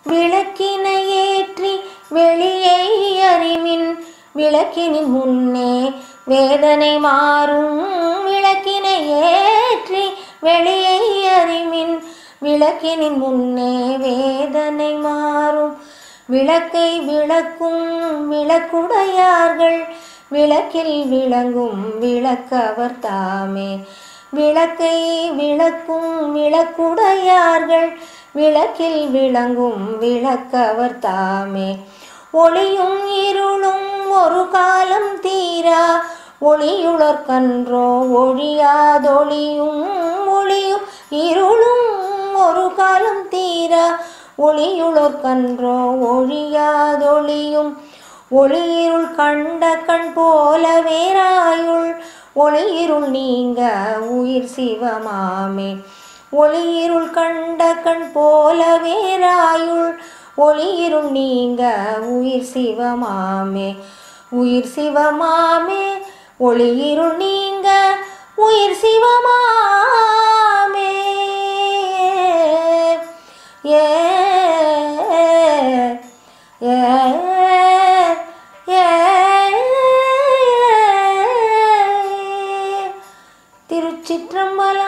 விளக்கினை ஏற்றி வெளியை அறிமின் விளக்கினின் முன்னே வேதனை மாறும் விளக்கினை ஏற்றி வெளியை அறிமின் விளக்கினின் முன்னே வேதனை மாறும் விளக்கை விளக்கும் விளக்குடையார்கள் விளக்கில் விளங்கும் விளக்கவர் தாமே விளக்கை விளக்கும் விளக்குடையார்கள் விளக்கில் விளங்கும் விளக்கவர் தாமே ஒளியும் இருளும் ஒரு காலம் தீரா ஒளியுளர்கன்றோ ஒழியாதொளியும் ஒளியும் இருளும் ஒரு காலம் தீரா ஒளியுளர்கன்றோ ஒழியாதொளியும் ஒளியிருள் கண்ட கண் போல வேறாயுள் ஒளியிருள் நீங்க உயிர் சிவமாமே ஒளியிருள் கண்ட கண் போல வேறாயுள் ஒளியிருள் நீங்க உயிர் சிவமாமே உயிர் சிவமாமே ஒளியிருள் நீங்க உயிர் சிவமாமே ஏ ஏ ஏ திருச்சிற்றம்பலம்